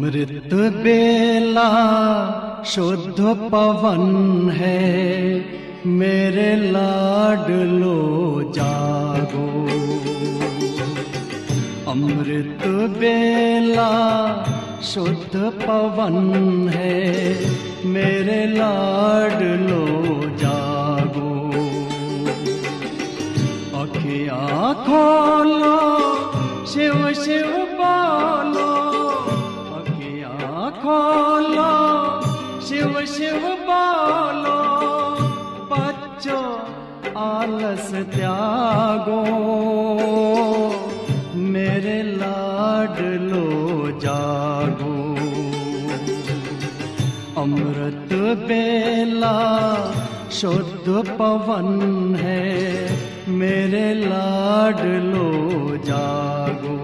अमृत बेला शुद्ध पवन है मेरे लाडलो जागो अमृत बेला शुद्ध पवन है मेरे लाडलो जागो अखियाँ खोलो शिव शिव बोलो अखियाँ खोलो शिव शिव बोलो बच्चों आलस त्यागो मेरे लाडलो जागो अमृत बेला शुद्ध पवन है मेरे लाडलो जागो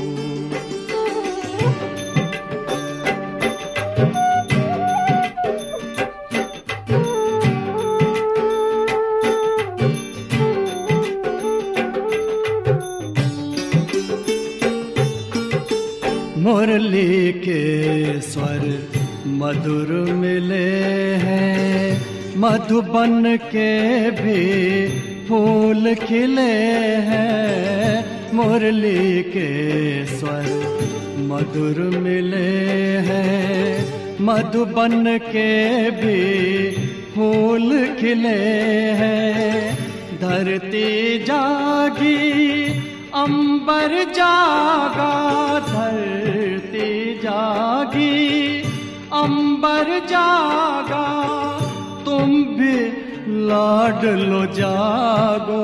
मुरली के स्वर मधुर मिले हैं मधुबन के भी फूल खिले हैं मुरली के स्वर मधुर मिले हैं मधुबन के भी फूल खिले हैं धरती जागी अंबर जागा धरती जागी अंबर जागा तुम भी लाडलो जागो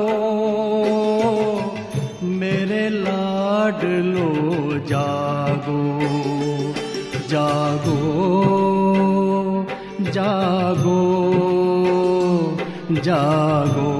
मेरे लाडलो जागो जागो जागो जागो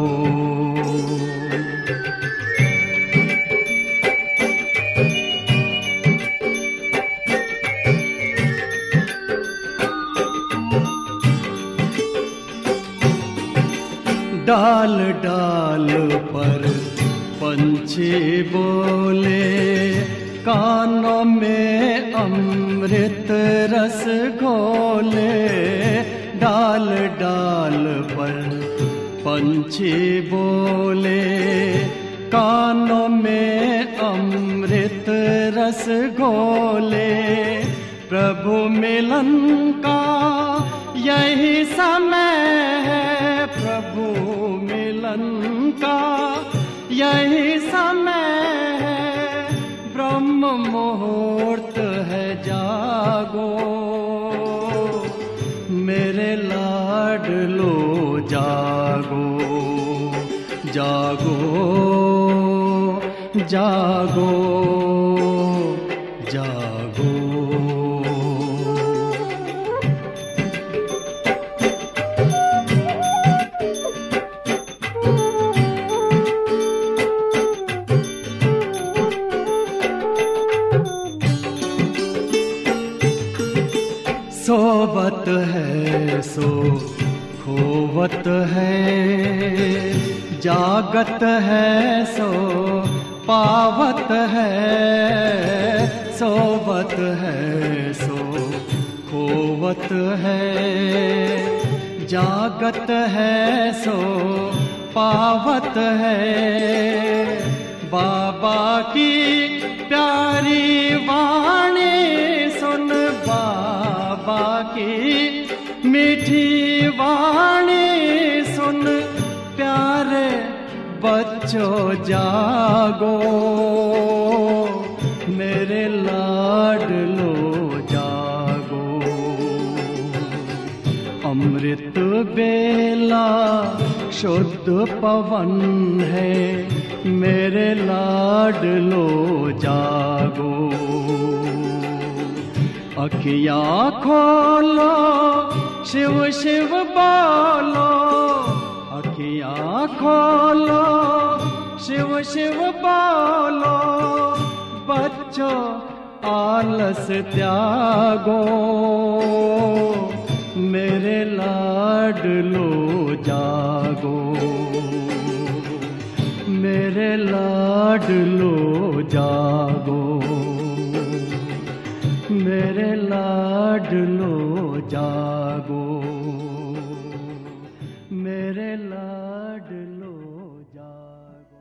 डाल डाल पर पंछी बोले कानों में अमृत रस घोले डाल डाल पर पंछी बोले कानों में अमृत रस घोले प्रभु मिलन का यही समय है प्रभु मिलन का यही समय है ब्रह्म मुहूर्त है जागो मेरे लाडलो जागो जागो जागो जागो सोवत है सो खोवत है जागत है सो पावत है सोवत है सो खोवत है जागत है सो पावत है बाबा की प्यारी वाणी सुन बाबा की मीठी वाणी सुन प्यारे बच्चों जागो मेरे लाडलो जागो अमृत बेला शुद्ध पवन है मेरे लाडलो जागो अखिया खोलो शिव शिव बोलो अखिया खोलो शिव शिव बोलो बच्चों आलस त्यागो मेरे लाडलो जागो मेरे लाडलो जागो मेरे मेरे लाडलो जागो मेरे लाडलो जागो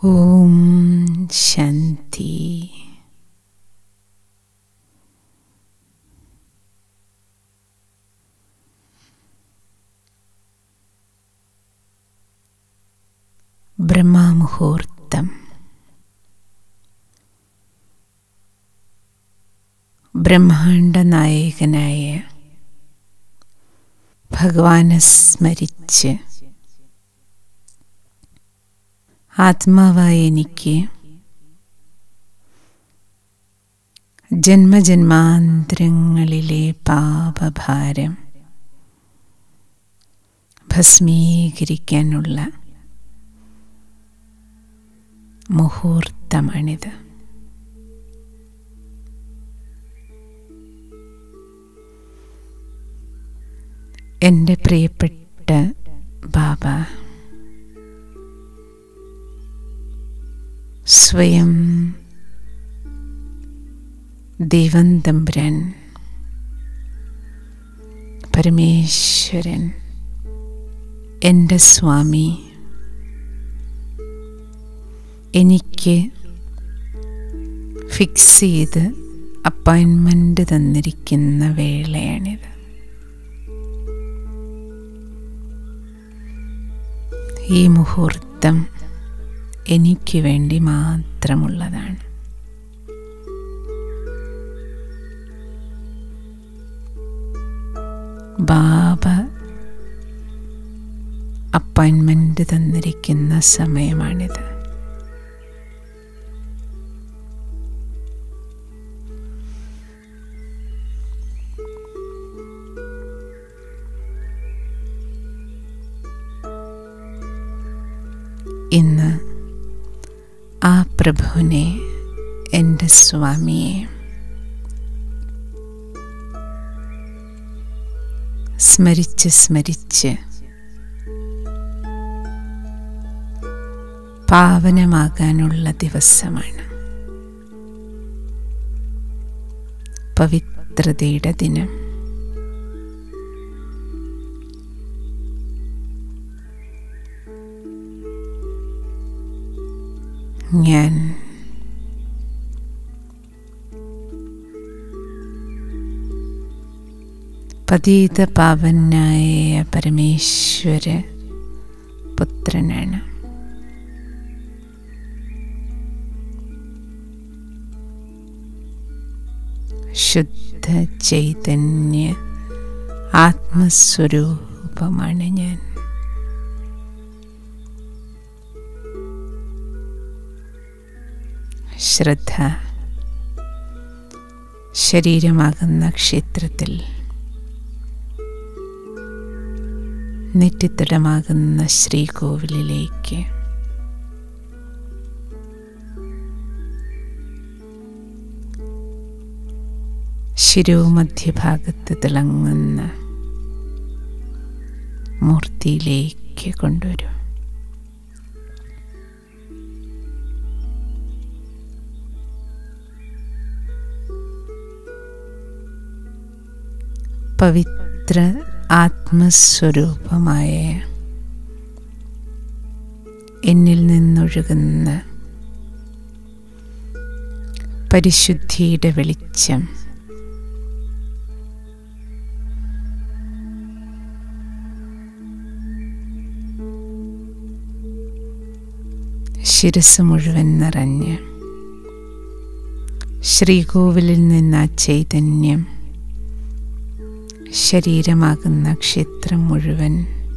ഓം ശാന്തി ബ്രഹ്മമുഹൂർത്തം ബ്രഹ്മാണ്ട നായകനായ ഭഗവാനെ സ്മരിച്ച് ആത്മാവായ എനിക്ക് ജന്മജന്മാന്തരങ്ങളിലെ പാപഭാരം ഭസ്മീകരിക്കാനുള്ള മുഹൂർത്തമാണിത് എൻ്റെ പ്രിയപ്പെട്ട ബാബ സ്വയം ദൈവം തമ്പുരാൻ പരമേശ്വരൻ എൻ്റെ സ്വാമി എനിക്ക് ഫിക്സ് ചെയ്ത് അപ്പോയിൻമെൻ്റ് തന്നിരിക്കുന്ന വേളയാണിത് ഈ മുഹൂർത്തം എനിക്ക് വേണ്ടി മാത്രമുള്ളതാണ് ബാബ അപ്പോയിൻമെൻ്റ് തന്നിരിക്കുന്ന സമയമാണിത് ഇന്ന് ആ പ്രഭുവിനെ എൻ്റെ സ്വാമിയെ സ്മരിച്ച് സ്മരിച്ച് പാവനമാകാനുള്ള ദിവസമാണ് പവിത്രതയുടെ ദിനം ഞാൻ പതീത പാവനായ പരമേശ്വര പുത്രനാണ് ശുദ്ധ ചൈതന്യ ആത്മസ്വരൂപമാണ് ഞാൻ ശ്രദ്ധ ശരീരമാകുന്ന ക്ഷേത്രത്തിൽ നെറ്റിത്തടമാകുന്ന ശ്രീകോവിലിലേക്ക് ശിരോമധ്യഭാഗത്ത് തിളങ്ങുന്ന മൂർത്തിയിലേക്ക് കൊണ്ടുവരും പവിത്ര ആത്മസ്വരൂപമായ എന്നിൽ നിന്നൊഴുകുന്ന പരിശുദ്ധിയുടെ വെളിച്ചം ശിരസ് മുഴുവൻ നിറഞ്ഞ് ശ്രീകോവിലിൽ നിന്ന് ആ ചൈതന്യം ശരീരമാകുന്ന ക്ഷേത്രം മുഴുവൻ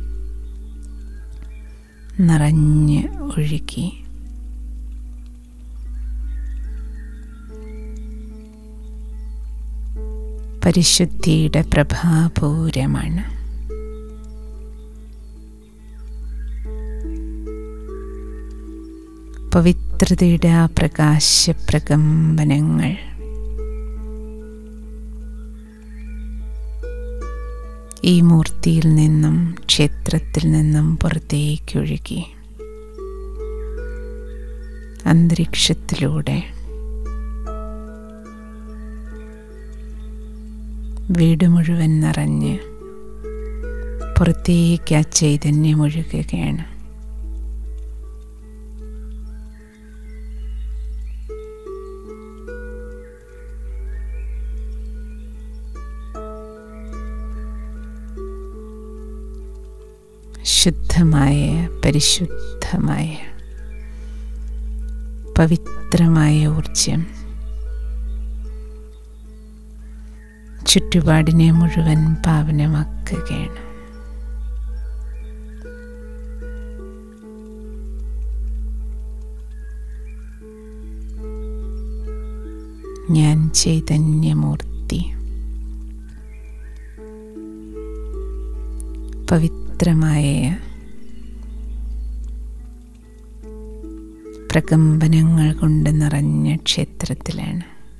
നിറഞ്ഞ് ഒഴുകി പരിശുദ്ധിയുടെ പ്രഭാപൂരമാണ് പവിത്രതയുടെ ആ പ്രകാശപ്രകമ്പനങ്ങൾ ഈ മൂർത്തിയിൽ നിന്നും ക്ഷേത്രത്തിൽ നിന്നും പുറത്തേക്കൊഴുകി അന്തരീക്ഷത്തിലൂടെ വീട് മുഴുവൻ നിറഞ്ഞ് പുറത്തേക്ക് ആ ചൈതന്യം ഒഴുകുകയാണ് ശുദ്ധമായ പരിശുദ്ധമായ പവിത്രമായ ഊർജം ചുറ്റുപാടിനെ മുഴുവൻ പാവനമാക്കുകയാണ് ഞാൻ ചൈതന്യമൂർത്തി പവിത്രമായ പ്രകമ്പനങ്ങൾ കൊണ്ട് നിറഞ്ഞ ക്ഷേത്രത്തിലാണ്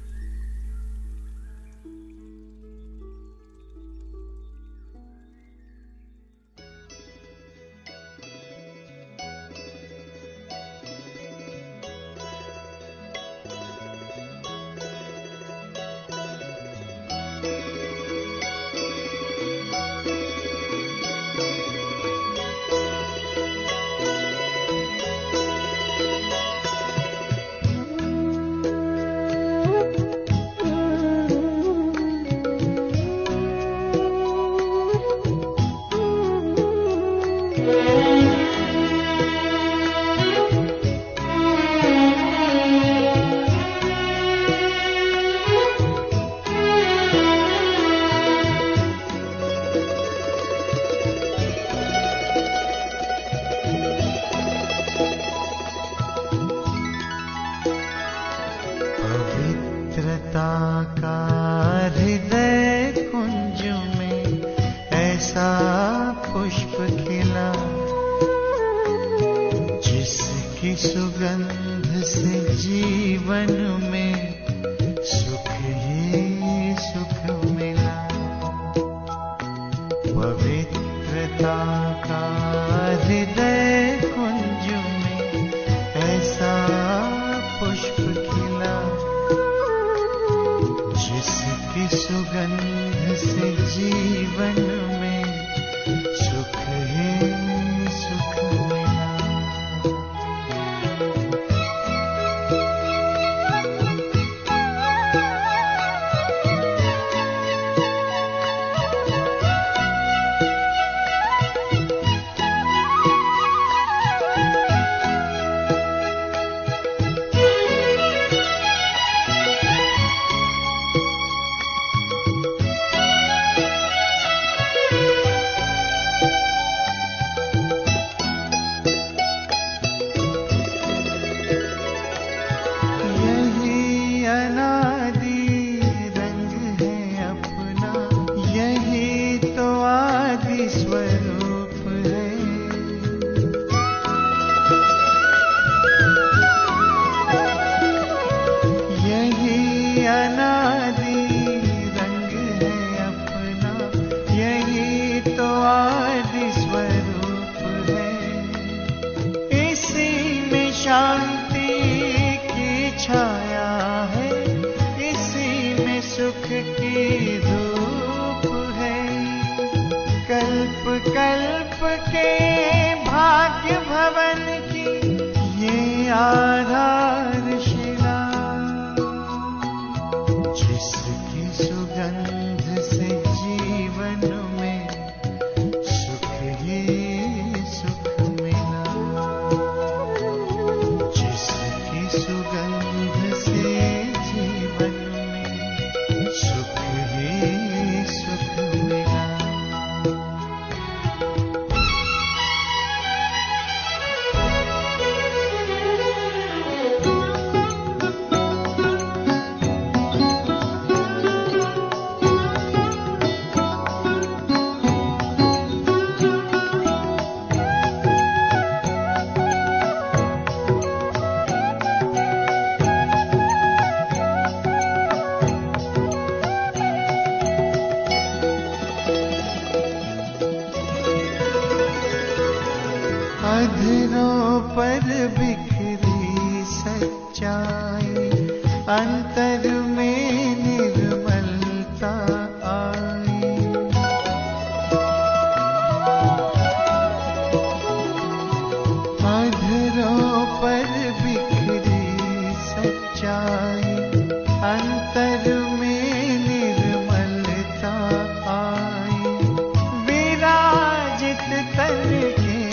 पवित्रता का हृदय कुंज में ऐसा पुष्प खिला जिसकी सुगंध से जीवन में सुख ही सुख मिला पवित्रता का हृदय कुंज में ऐसा पुष्प खिला जिसकी सुगंध से जीवन में सुख ही सुख मिला यही अनादि रंग है अपना यही तो आदि स्वरूप है यही अनादि रंग है अपना यही तो आदि स्वरूप है इसी में शांति की छाया है इसी में सुख की धूप है कल्प कल्प के भाग्य भवन की ये आधारशिला जिसकी सुगंध से जीवन में सुख ही सुख मिला जिसकी सुगंध से जीवन में सुख ही सुख मिला अधरों पर बिखरी सच्चाई अंतर में निर्मलता आई अधरों पर बिखरी सच्चाई अंतर में निर्मलता आई विराजित तन के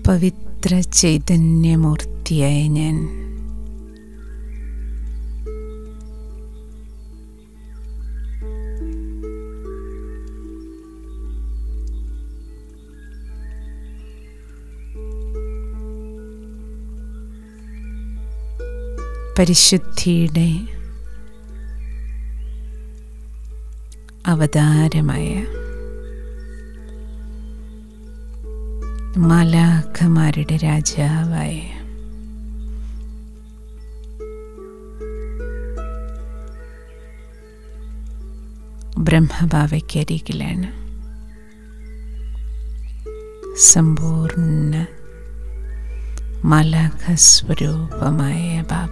പവിത്ര ചൈതന്യമൂർത്തിയായ ഞാൻ പരിശുദ്ധിയുടെ അവതാരമായ മാലാഖമാരുടെ രാജാവായ ബ്രഹ്മഭാവയ്ക്കരികിലാണ് സമ്പൂർണ്ണ മാലാഖ സ്വരൂപമായ ബാബ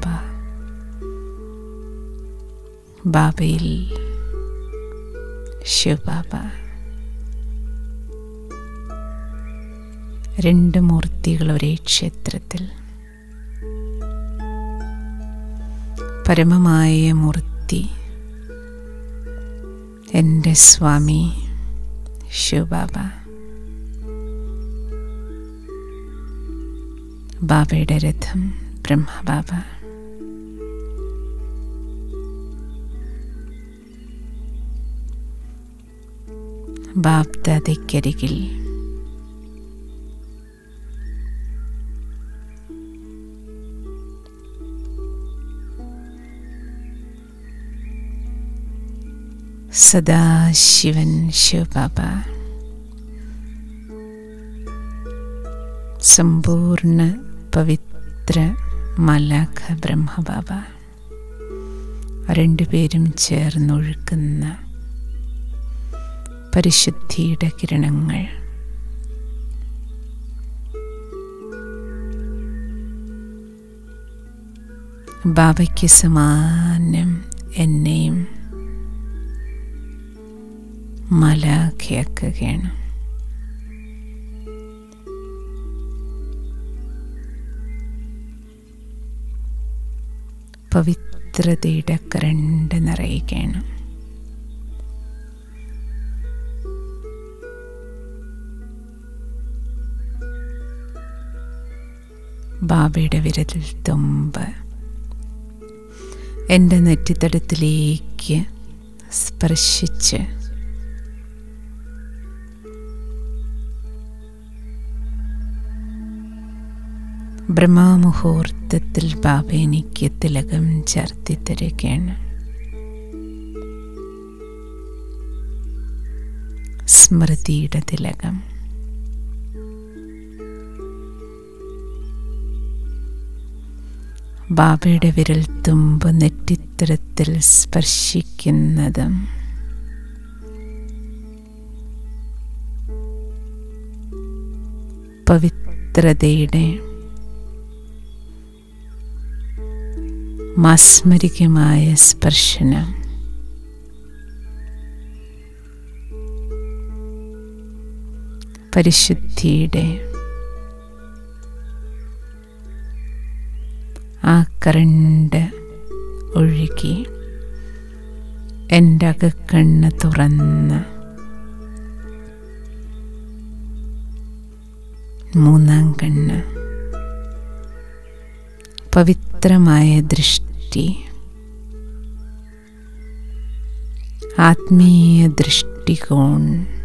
ബാബയിൽ ശിവബാബ രണ്ട് മൂർത്തികൾ ഒരേ ക്ഷേത്രത്തിൽ പരമമായ മൂർത്തി എൻ്റെ സ്വാമി ശിവബാബ ബാബയുടെ രഥം ബ്രഹ്മബാബ ബാബ്ദാദയ്ക്കരികിൽ സദാശിവൻ ശിവബാബ സമ്പൂർണ്ണ പവിത്ര മലാഖ ബ്രഹ്മബാബ രണ്ടുപേരും ചേർന്നൊഴുക്കുന്ന പരിശുദ്ധിയുടെ കിരണങ്ങൾ ബാബയ്ക്ക് സമാനം എന്നെയും മലാഖയാക്കുകയാണ് പവിത്രതയുടെ കരണ്ട് നിറയുകയാണ് ബാബയുടെ വിരലിൽ തുമ്പ് എൻ്റെ നെറ്റിത്തടത്തിലേക്ക് സ്പർശിച്ച് ബ്രഹ്മാമുഹൂർത്തത്തിൽ ബാബ എനിക്ക് തിലകം ചാർത്തി തരികയാണ് സ്മൃതിയുടെ തിലകം ബാബയുടെ വിരൽ തുമ്പ് നെറ്റിത്തരത്തിൽ സ്പർശിക്കുന്നതും പവിത്രതയുടെ മാസ്മരികമായ സ്പർശനം പരിശുദ്ധിയുടെ ആ കറണ്ട് ഒഴുകി എൻ്റെ അകക്കണ്ണ് തുറന്ന് മൂന്നാം കണ്ണ് പവിത്രമായ ദൃഷ്ടി ആത്മീയ ദൃഷ്ടികോൺ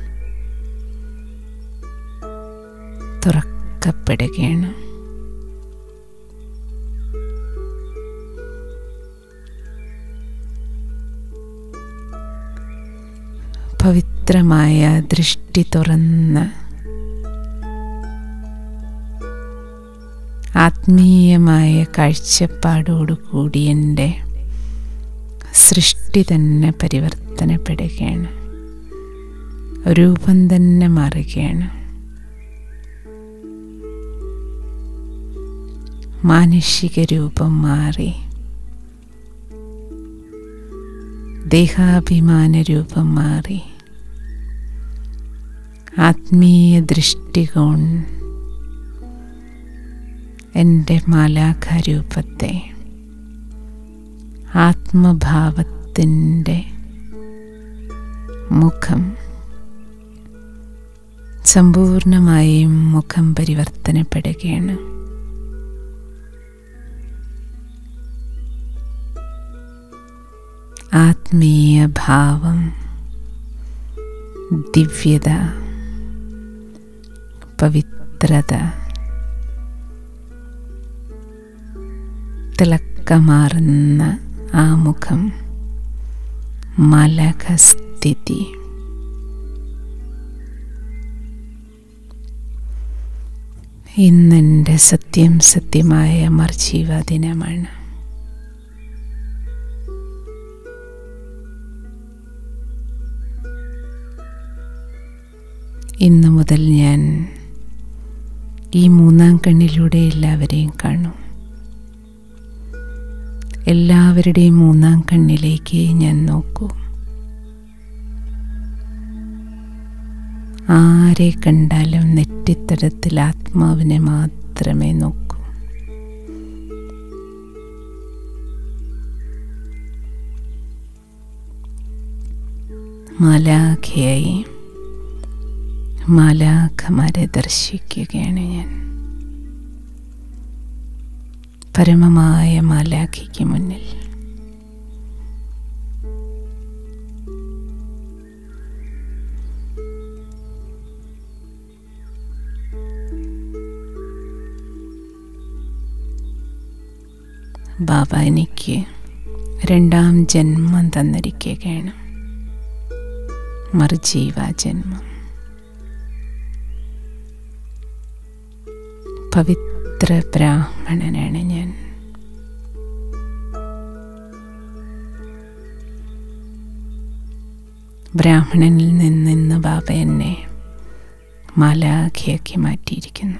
തുറക്കപ്പെടുകയാണ് പവിത്രമായ ദൃഷ്ടി തുറന്ന് ആത്മീയമായ കാഴ്ചപ്പാടോടുകൂടി എൻ്റെ സൃഷ്ടി തന്നെ പരിവർത്തനപ്പെടുകയാണ് രൂപം തന്നെ മാറുകയാണ് മാനുഷിക രൂപം മാറി ദേഹാഭിമാന രൂപം മാറി ആത്മീയ ദൃഷ്ടികോൺ എൻ്റെ മാലാഖരൂപത്തെ ആത്മഭാവത്തിൻ്റെ മുഖം സമ്പൂർണമായും മുഖം പരിവർത്തനപ്പെടുകയാണ് ആത്മീയ ഭാവം ദിവ്യത പവിത്രത തിളക്കമാറുന്ന ആ മുഖം മലകസ്ഥിതി ഇന്നെൻ്റെ സത്യം സത്യമായ മർജീവ ദിനമാണ് ഇന്നു മുതൽ ഞാൻ ഈ മൂന്നാം കണ്ണിലൂടെ എല്ലാവരെയും കാണും എല്ലാവരുടെയും മൂന്നാം കണ്ണിലേക്ക് ഞാൻ നോക്കൂ ആരെ കണ്ടാലും നെറ്റിത്തടത്തിൽ ആത്മാവിനെ മാത്രമേ നോക്കൂ മാലാഖയായി മാലാഖമാരെ ദർശിക്കുകയാണ് ഞാൻ പരമമായ മാലാഖയ്ക്ക് മുന്നിൽ ബാബ എനിക്ക് രണ്ടാം ജന്മം തന്നിരിക്കുകയാണ് മറുജീവ ജന്മം പവിത്ര ബ്രാഹ്മണനാണ് ഞാൻ ബ്രാഹ്മണനിൽ നിന്ന് ബാബ എന്നെ മാലാഖയാക്കി മാറ്റിയിരിക്കുന്നു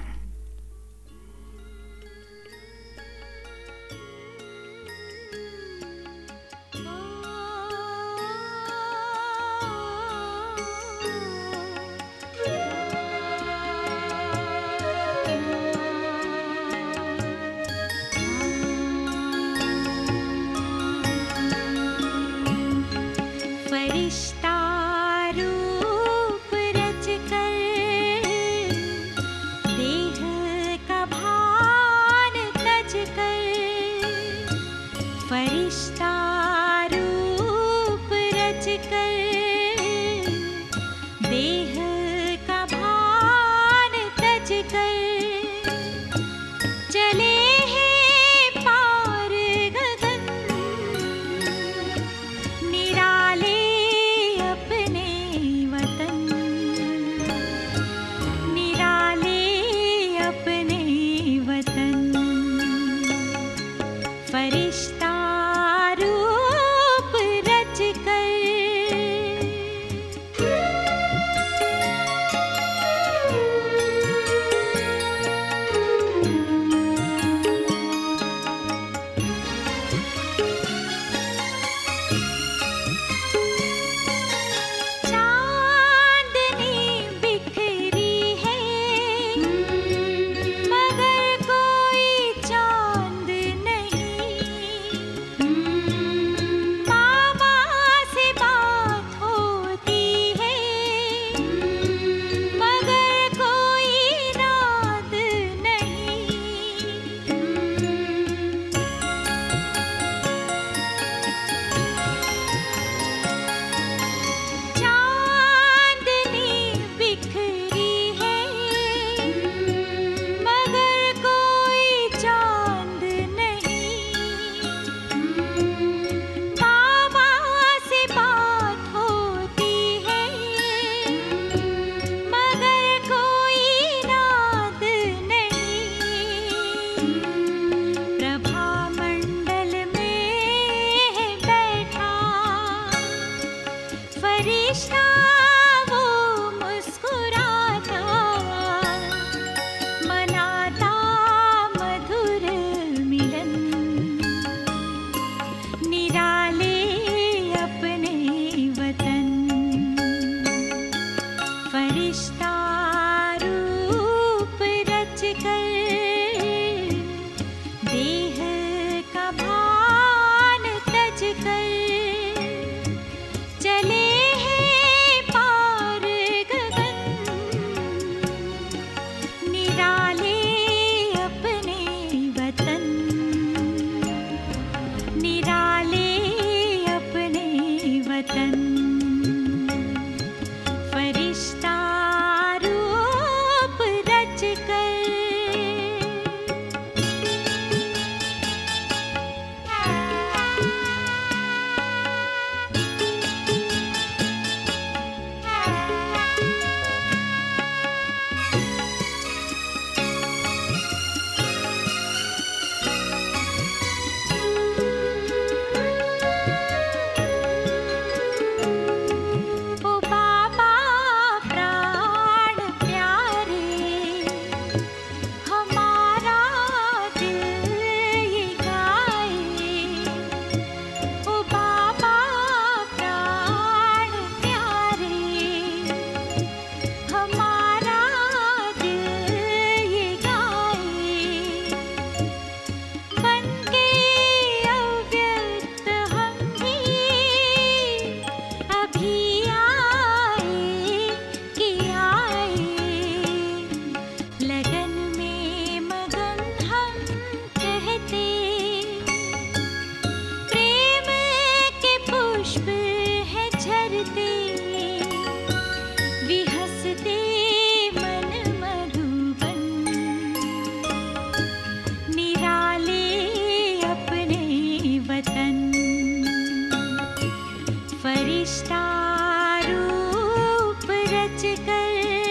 रच कर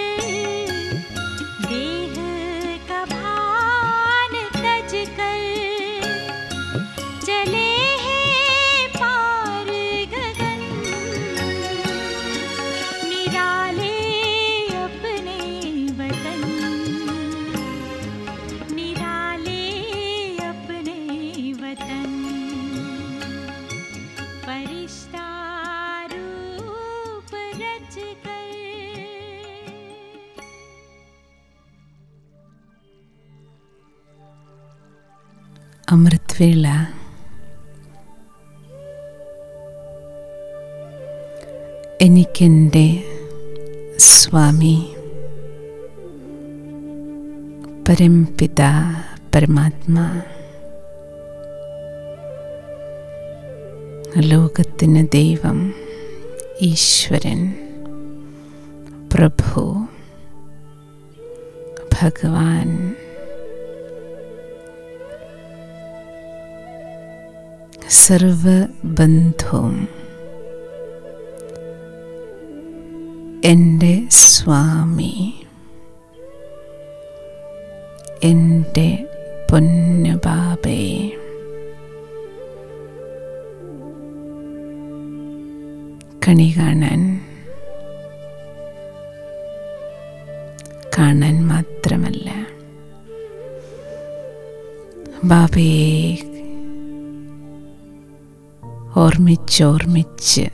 देह का भान तज कर चले हैं पार गगन निराले अपने वतन निराले अपने वतन परिश्ता रूप रच कर അമൃത്വേള എനിക്കെൻ്റെ സ്വാമി പരംപിത പരമാത്മാ ലോകത്തിന് ദൈവം ഈശ്വരൻ പ്രഭു ഭഗവാൻ സർവബന്ധവും എൻ്റെ സ്വാമി എൻ്റെ പൊന്നുബാബേ കണി കാണാൻ കാണാൻ മാത്രമല്ല ബാബയെ ഓർമ്മിച്ചോർമ്മിച്ച്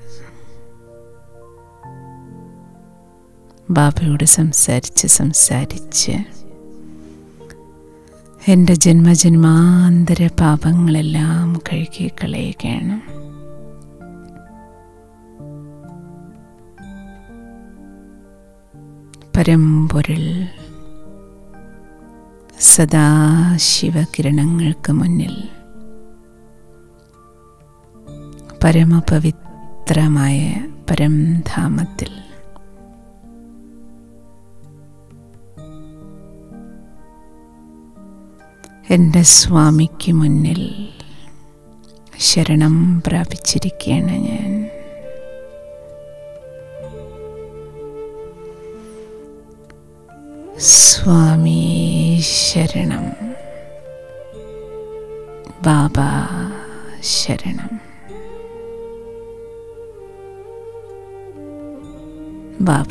ബാബയോട് സംസാരിച്ച് സംസാരിച്ച് എൻ്റെ ജന്മജന്മാന്തര പാപങ്ങളെല്ലാം കഴുകി കളയുകയാണ് പരമ്പൊരുൾ സദാശിവകിരണങ്ങൾക്ക് മുന്നിൽ പരമപവിത്രമായ പരംധാമത്തിൽ എൻ്റെ സ്വാമിക്ക് മുന്നിൽ ശരണം പ്രാപിച്ചിരിക്കുകയാണ് ഞാൻ സ്വാമി ശരണം ബാബ ശരണം ബാബ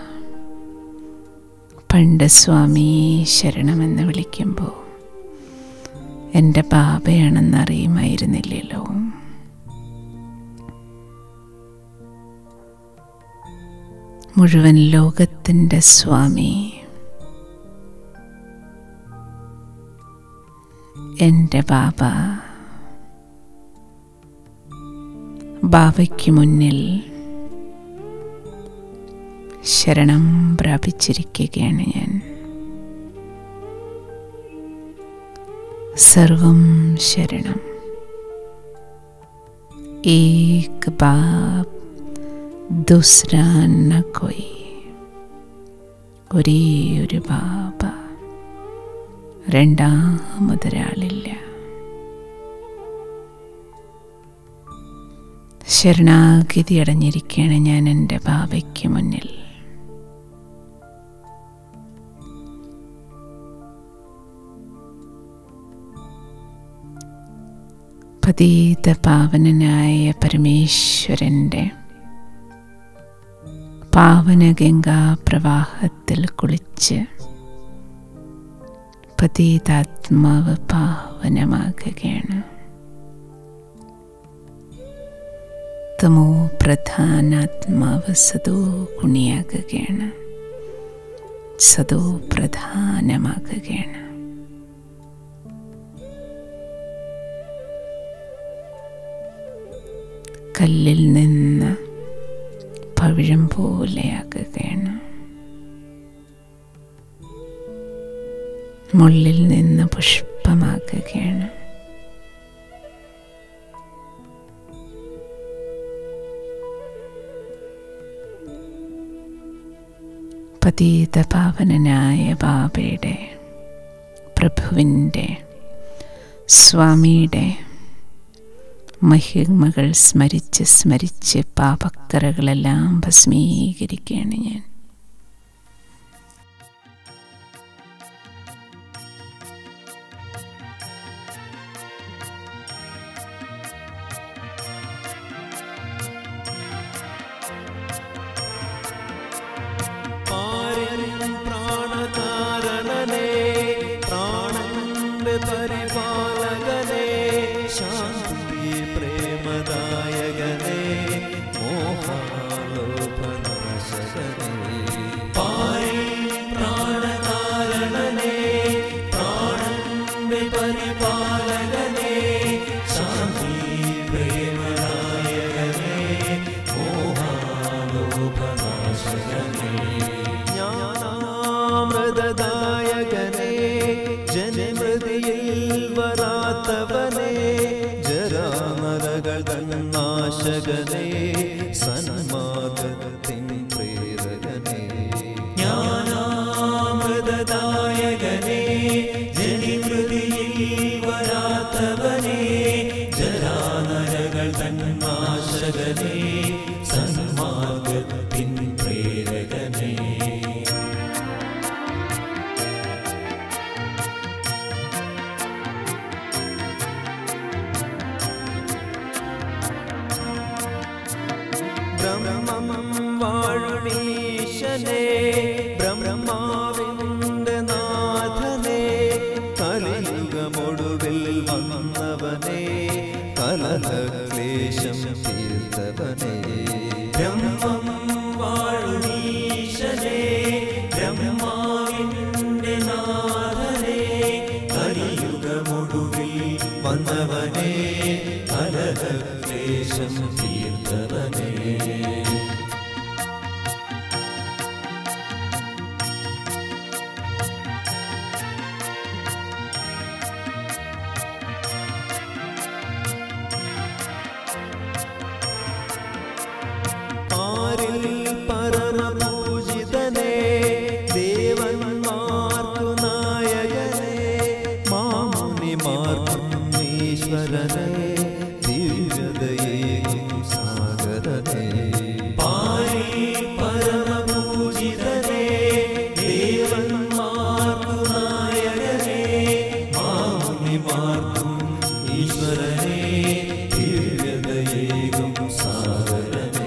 പണ്ട് സ്വാമി ശരണമെന്ന് വിളിക്കുമ്പോൾ എൻ്റെ ബാബയാണെന്ന് അറിയുമായിരുന്നില്ലല്ലോ മുഴുവൻ ലോകത്തിൻ്റെ സ്വാമി എൻ്റെ ബാബ ബാബയ്ക്ക് മുന്നിൽ ശരണം പ്രാപിച്ചിരിക്കുകയാണ് ഞാൻ സർവം ശരണം ഏക് ബാബ് ദുസ്രാ ന കോയി ഒരേ ഒരു ബാബ രണ്ടാമതൊരാളില്ല ശരണാഗതി അടഞ്ഞിരിക്കുകയാണ് ഞാൻ എൻ്റെ ബാബയ്ക്ക് മുന്നിൽ പതീത പാവനനായ പരമേശ്വരൻ്റെ പാവനഗംഗാ പ്രവാഹത്തിൽ കുളിച്ച് പതീതാത്മാവ് പാവനമാകുകയാണ് തമോ പ്രധാനാത്മാവ് സദോ ഗുണിയാകുകയാണ് സദോ പ്രധാനമാകുകയാണ് കല്ലിൽ നിന്ന് പവിഴം പോലെയാകുകയാണ് മുള്ളിൽ നിന്ന് പുഷ്പമാകുകയാണ് പതീത പാവനനായ ബാബയുടെ പ്രഭുവിൻ്റെ സ്വാമിയുടെ മഹിമകൾ സ്മരിച്ച് സ്മരിച്ച് പാപക്കറകളെല്ലാം ഭസ്മീകരിക്കുകയാണ് ഞാൻ വാഴുമീശനെ ബ്രഹ്മാവിന്റെ നാഥനെ കലിയുഗമൊടുവിൽ വന്നവനെ കലഹക്ലേശം തീർത്തവനെ ബ്രഹ്മം വാഴുമീശനെ ബ്രഹ്മാവിന്റെ നാഥനെ കലിയുഗമൊടുവിൽ വന്നവനെ കലഹക്ലേശം തീർത്തവനെ ആരിൽ പരമപൂജിതനെ ദേവന്മാർക്കു നായകനെ മാമുനിമാർക്കും ഈശ്വരനെ ദിവ്യതയേകും സാഗരനെ ആരിൽ പരമപൂജിതനെ ദേവന്മാർക്കു നായകനെ മാമുനിമാർക്കും ഈശ്വരനെ ദിവ്യതയേകും സാഗരനെ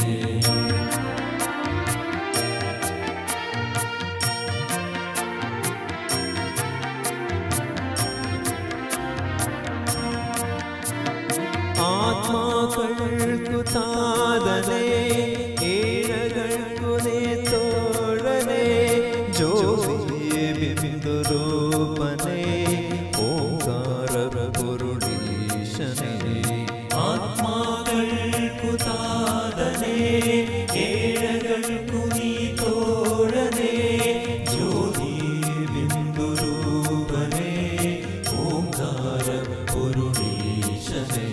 ആത്മാക്കൾക്കു താതനെ ഏഴകൾക്കു നീ തോഴനെ ജ്യോതിയെ ബിന്ദുരൂപനെ ഓങ്കാര പൊരുളീശനെ ആത്മാക്കൾക്കു താതനെ ഏഴകൾക്കു നീ തോഴനെ ജ്യോതിയെ ബിന്ദുരൂപനെ ഓങ്കാര പൊരുളീശനെ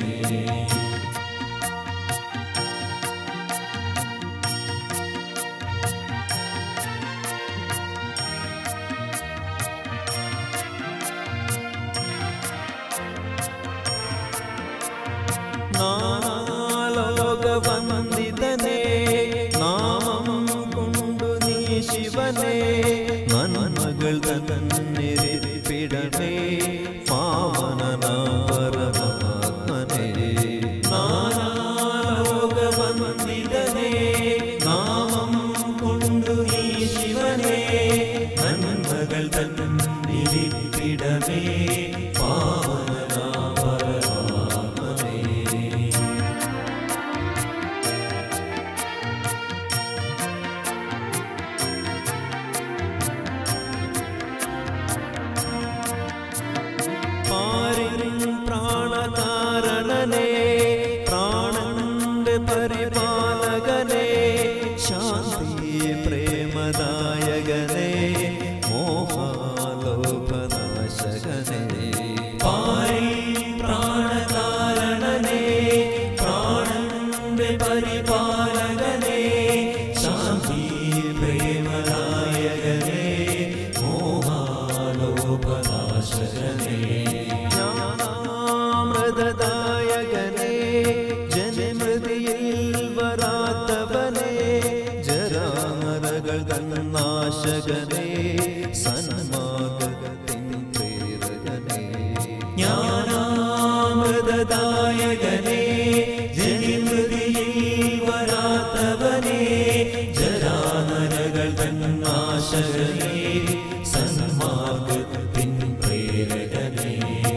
നാലോകവന്ദിതനെ നാമം കൊണ്ടു നീ ശിവനെ നന്മകൾ തന്നിരിപ്പിടമേ പാവനന പരമാത്മനെ നാലോകവന്ദിതനെ നാമം കൊണ്ടു നീ ശിവനെ നന്മകൾ തന്നിരിപ്പിടമേ പാവനന പരമാത്മനെ പാരിൻ പ്രാണകാരണനെ പ്രാണന്റെ പരിപാലകനെ ശാന്തി പ്രേമദായകനെ മോഹാലോപനാശകനെ പാരിൻ പ്രാണകാരണനെ പ്രാണന്റെ പരിപാലകനെ ശാന്തി പ്രേമദായകനെ മോഹാലോപനാശകനെ ജ്ഞാനാമൃതദായകനെ ജനമൃതിയിൽ വരാത്തവനെ ജരാമരകൾ തന്നാശകനെ സന്മാർഗത്തിൻ പ്രേരകനെ ജ്ഞാനാമൃതദായകനെ ജനമൃതിയിൽ വരാത്തവനെ ജരാമരകൾ തന്നാശകനെ സന്മാർഗത്തിൻ പ്രേരകനെ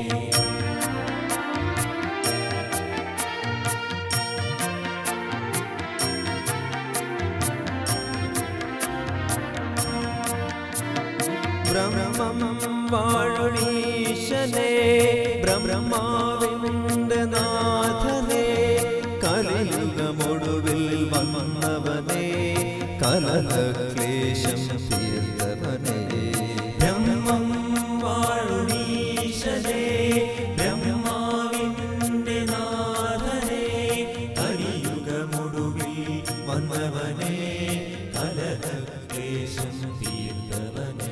ബ്രഹ്മം വാഴുണീശനെ ബ്രഹ്മാവിന്റെ നാഥനെ കലിയുഗമൊടുവിൽ വന്നവനെ കലഹക്ലേശം തീർത്തവനെ ബ്രഹ്മം വാഴുണീശനെ ബ്രഹ്മാവിന്റെ നാഥനെ കലിയുഗമൊടുവിൽ വന്നവനെ കലഹക്ലേശം തീർത്തവനെ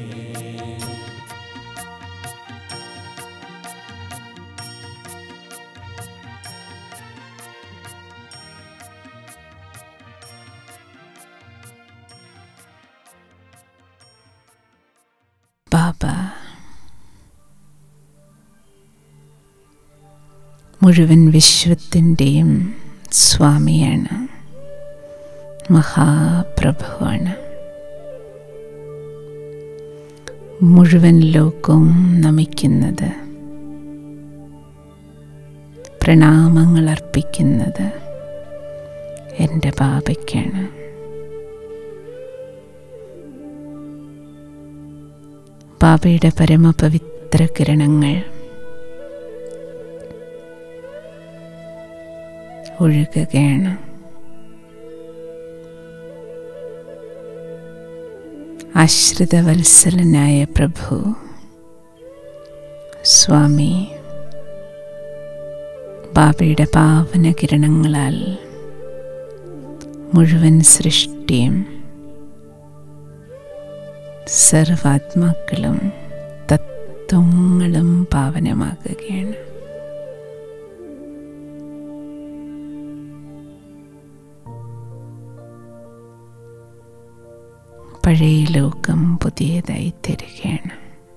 ബാബ മുഴുവൻ വിശ്വത്തിൻ്റെയും സ്വാമിയാണ് മഹാപ്രഭുവാണ് മുഴുവൻ ലോകവും നമിക്കുന്നത് പ്രണാമങ്ങൾ അർപ്പിക്കുന്നത് എൻ്റെ ബാബയ്ക്കാണ് ബാബയുടെ പരമപവിത്ര കിരണങ്ങൾ ഒഴുകുകയാണ് ആശ്രിതവത്സലനായ പ്രഭു സ്വാമി ബാബയുടെ പാവന കിരണങ്ങളാൽ മുഴുവൻ സൃഷ്ടിയും സർവാത്മാക്കളും തത്വങ്ങളും പാവനമാകുകയാണ് പഴയ ലോകം പുതിയതായി തരികയാണ്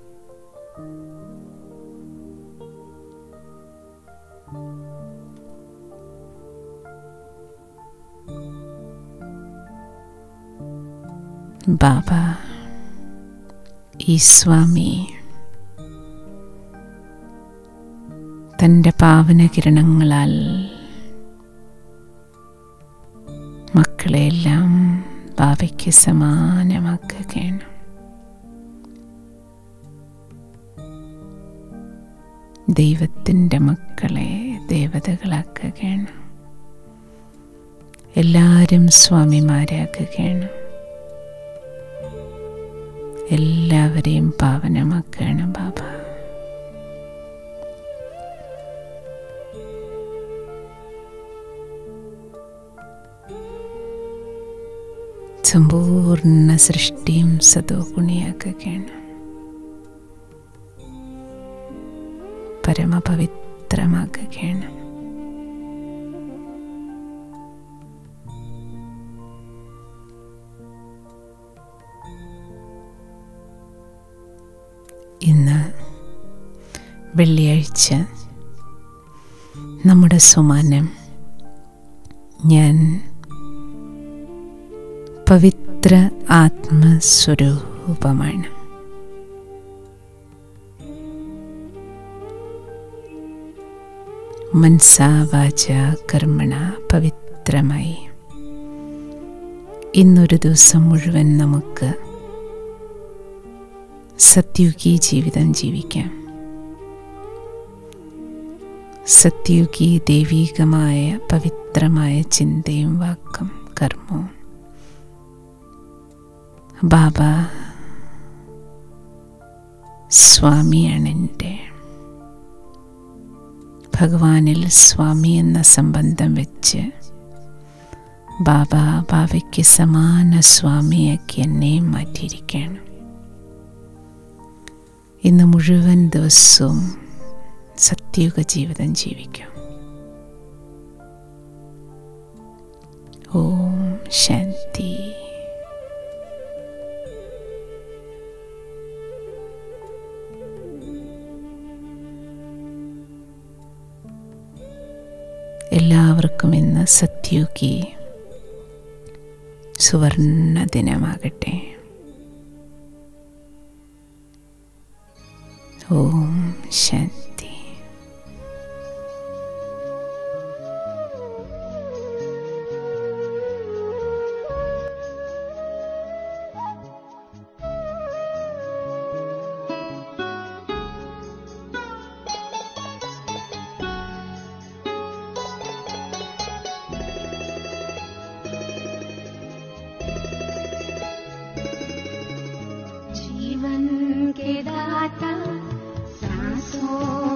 ബാബ ഈ സ്വാമി തൻ്റെ പാവന കിരണങ്ങളാൽ മക്കളെല്ലാം ബാബയ്ക്ക് സമാനമാക്കുകയാണ് ദൈവത്തിൻ്റെ മക്കളെ ദേവതകളാക്കുകയാണ് എല്ലാവരും സ്വാമിമാരാക്കുകയാണ് എല്ലാവരെയും പാവനമാക്കുകയാണ് ബാബ സമ്പൂർണ്ണ സൃഷ്ടിയും സതോ ഗുണിയാക്കുകയാണ് പരമപവിത്രമാക്കുകയാണ് ഇന്ന് വെള്ളിയാഴ്ച നമ്മുടെ സുമാനം ഞാൻ പവിത്ര ആത്മസ്വരൂപമാണ് മനസ്സാവാച കർമ്മണ പവിത്രമായി ഇന്നൊരു ദിവസം മുഴുവൻ നമുക്ക് സത്യുഗി ജീവിതം ജീവിക്കാം സത്യുഗി ദൈവീകമായ പവിത്രമായ ചിന്തയും വാക്കും കർമ്മവും ബാബ സ്വാമിയാണ് എൻ്റെ ഭഗവാനിൽ സ്വാമി എന്ന സംബന്ധം വെച്ച് ബാബ ബാബയ്ക്ക് സമാന സ്വാമിയാക്കി എന്നെയും മാറ്റിയിരിക്കുകയാണ് ഇന്ന് മുഴുവൻ ദിവസവും സത്യുഗ ജീവിതം ജീവിക്കും ഓം ശാന്തി എല്ലാവർക്കും ഇന്ന് സത്യുഗി സുവർണ ദിനമാകട്ടെ ഓം ശാന്തി जीवन के दाता सांसों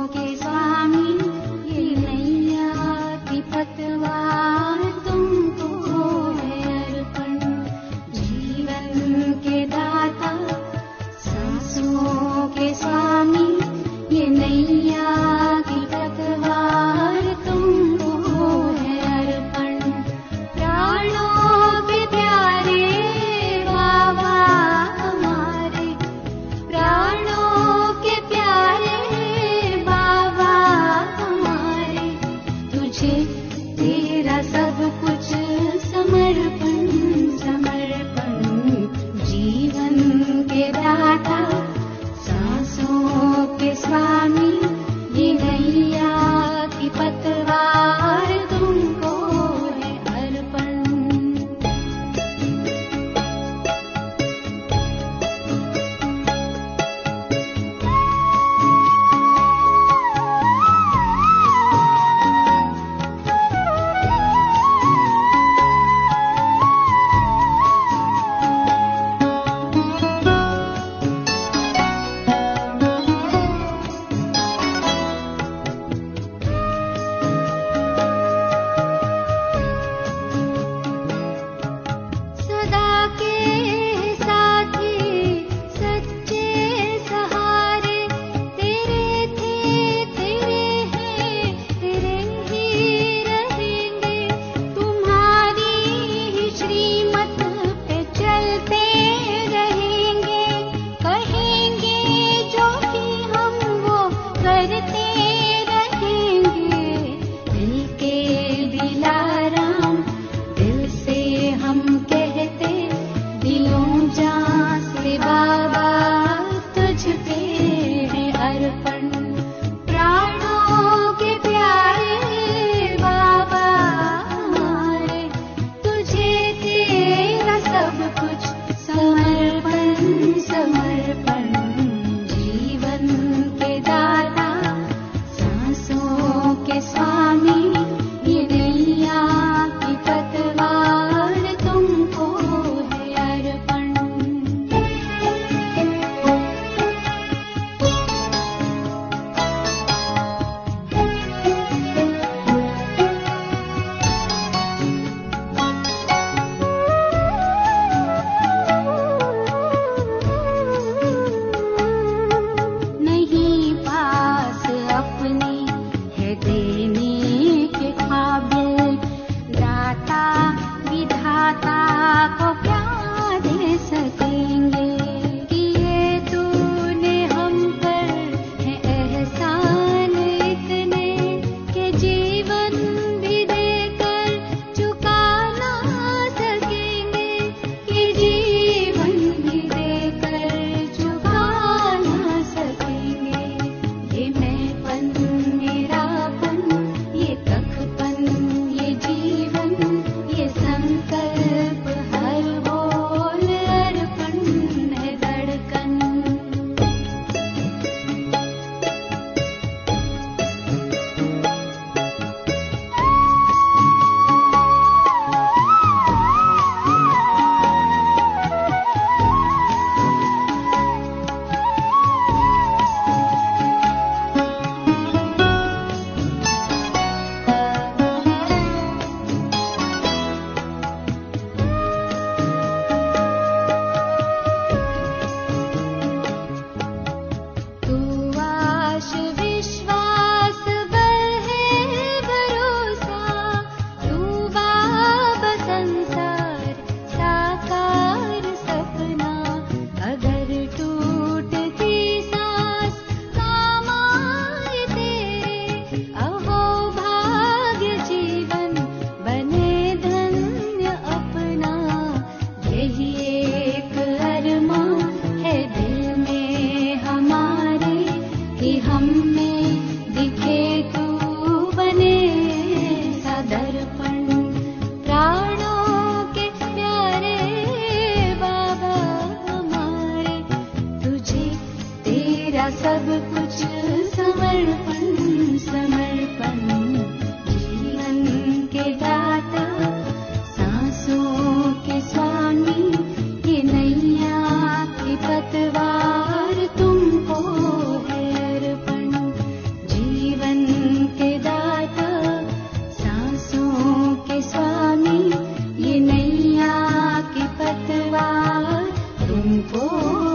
പോ